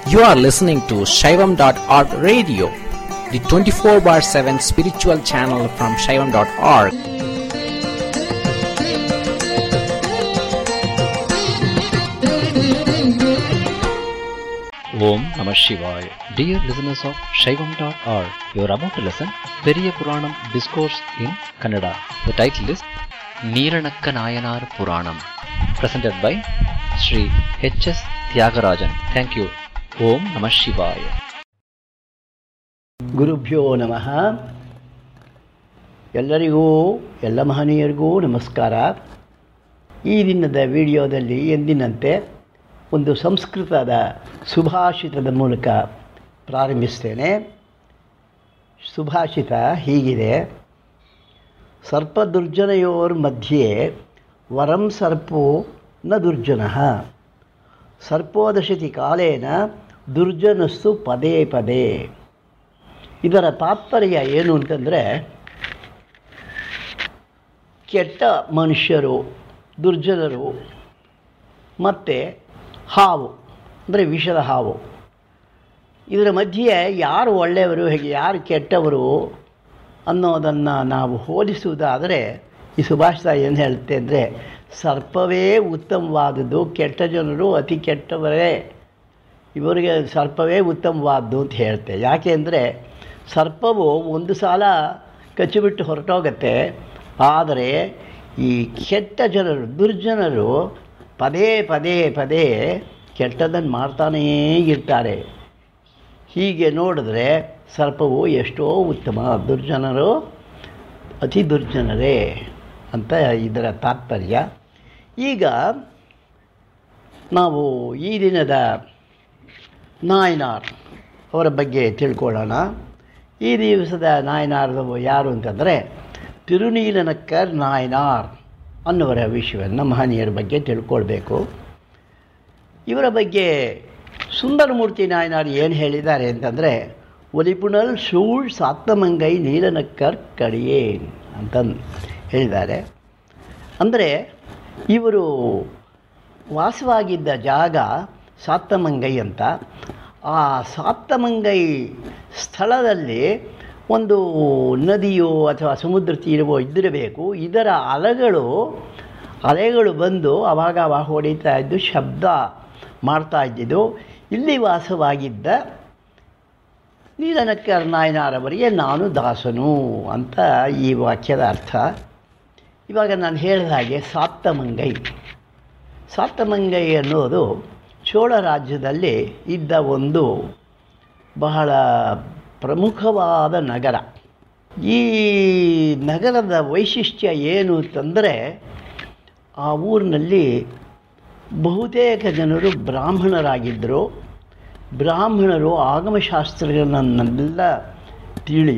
You are listening to Shaivam.org radio, the 24 bar 7 spiritual channel from Shaivam.org. Om Namah Shivaya. Dear listeners of Shaivam.org, you are about to listen Periya Puranam Discourse in Kannada. The title is Neeranakka Nayanar Puranam, presented by Sri H.S. Tyagarajan. Thank you. Om Namah Shivaya. ಗುರುಭ್ಯೋ ನಮಃ ಎಲ್ಲರಿಗೂ ಎಲ್ಲ ಮಹನೀಯರಿಗೂ ನಮಸ್ಕಾರ ಈ ದಿನದ ವಿಡಿಯೋದಲ್ಲಿ ಎಂದಿನಂತೆ ಒಂದು ಸಂಸ್ಕೃತದ ಸುಭಾಷಿತದ ಮೂಲಕ ಪ್ರಾರಂಭಿಸ್ತೇನೆ ಸುಭಾಷಿತ ಹೀಗಿದೆ ಸರ್ಪದುರ್ಜನಯೋರ್ ಮಧ್ಯೆ ವರಂ ಸರ್ಪೋ ನ ದುರ್ಜನಃ ಸರ್ಪೋದಶತಿ ಕಾಲೇನ ದುರ್ಜನಸ್ಸು ಪದೇ ಪದೇ ಇದರ ತಾತ್ಪರ್ಯ ಏನು ಅಂತಂದರೆ ಕೆಟ್ಟ ಮನುಷ್ಯರು ದುರ್ಜನರು ಮತ್ತು ಹಾವು ಅಂದರೆ ವಿಷದ ಹಾವು ಇದರ ಮಧ್ಯೆ ಯಾರು ಒಳ್ಳೆಯವರು ಹೇಗೆ ಯಾರು ಕೆಟ್ಟವರು ಅನ್ನೋದನ್ನು ನಾವು ಹೋಲಿಸುವುದಾದರೆ ಈ ಸುಭಾಷಿತ ಏನು ಹೇಳುತ್ತೆ ಅಂದರೆ ಸರ್ಪವೇ ಉತ್ತಮವಾದದ್ದು ಕೆಟ್ಟ ಜನರು ಅತಿ ಕೆಟ್ಟವರೇ ಇವರಿಗೆ ಸರ್ಪವೇ ಉತ್ತಮವಾದ್ದು ಅಂತ ಹೇಳ್ತೆ ಯಾಕೆ ಅಂದರೆ ಸರ್ಪವು ಒಂದು ಸಲ ಕಚ್ಚಿಬಿಟ್ಟು ಹೊರಟೋಗತ್ತೆ ಆದರೆ ಈ ಕೆಟ್ಟ ಜನರು ದುರ್ಜನರು ಪದೇ ಪದೇ ಪದೇ ಕೆಟ್ಟದನ್ನು ಮಾಡ್ತಾನೇ ಇರ್ತಾರೆ ಹೀಗೆ ನೋಡಿದ್ರೆ ಸರ್ಪವು ಎಷ್ಟೋ ಉತ್ತಮ ದುರ್ಜನರು ಅತಿ ದುರ್ಜನರೇ ಅಂತ ಇದರ ತಾತ್ಪರ್ಯ ಈಗ ನಾವು ಈ ದಿನದ ನಾಯನಾರ್ ಅವರ ಬಗ್ಗೆ ತಿಳ್ಕೊಳ್ಳೋಣ ಈ ದಿವಸದ ನಾಯನಾರ್ದವು ಯಾರು ಅಂತಂದರೆ ತಿರುನೀಲನಕ್ಕರ್ ನಾಯನಾರ್ ಅನ್ನುವರ ವಿಷಯವನ್ನು ಮಹನೀಯರ ಬಗ್ಗೆ ತಿಳ್ಕೊಳ್ಬೇಕು ಇವರ ಬಗ್ಗೆ ಸುಂದರಮೂರ್ತಿ ನಾಯನಾರ್ ಏನು ಹೇಳಿದ್ದಾರೆ ಅಂತಂದರೆ ಒಲಿಪುಣಲ್ ಸೂಳ್ ಸಾತ್ತಮಂಗೈ ನೀಲನಕ್ಕರ್ ಕಡಿಯೇನ್ ಅಂತ ಹೇಳಿದ್ದಾರೆ ಅಂದರೆ ಇವರು ವಾಸವಾಗಿದ್ದ ಜಾಗ ಸಾತ್ತಮಂಗೈ ಅಂತ ಆ ಸಾತ್ತಮಂಗೈ ಸ್ಥಳದಲ್ಲಿ ಒಂದು ನದಿಯೋ ಅಥವಾ ಸಮುದ್ರ ತೀರವೋ ಇದ್ದಿರಬೇಕು ಇದರ ಅಲೆಗಳು ಅಲೆಗಳು ಬಂದು ಅವಾಗ ಅವಾಗ ಹೊಡಿತಾ ಇದ್ದು ಶಬ್ದ ಮಾಡ್ತಾ ಇದ್ದಿದ್ದು ಇಲ್ಲಿ ವಾಸವಾಗಿದ್ದ ನೀಲನಕ್ಕರ್ ನಾಯನಾರವರಿಗೆ ನಾನು ದಾಸನು ಅಂತ ಈ ವಾಕ್ಯದ ಅರ್ಥ ಇವಾಗ ನಾನು ಹೇಳಿದ ಹಾಗೆ ಸಾತ್ತಮಂಗೈ ಸಾತ್ತಮಂಗೈ ಅನ್ನೋದು ಚೋಳ ರಾಜ್ಯದಲ್ಲಿ ಇದ್ದ ಒಂದು ಬಹಳ ಪ್ರಮುಖವಾದ ನಗರ ಈ ನಗರದ ವೈಶಿಷ್ಟ್ಯ ಏನು ಅಂತಂದರೆ ಆ ಊರಿನಲ್ಲಿ ಬಹುತೇಕ ಜನರು ಬ್ರಾಹ್ಮಣರಾಗಿದ್ದರು ಬ್ರಾಹ್ಮಣರು ಆಗಮಶಾಸ್ತ್ರಗಳನ್ನೆಲ್ಲ ತಿಳಿ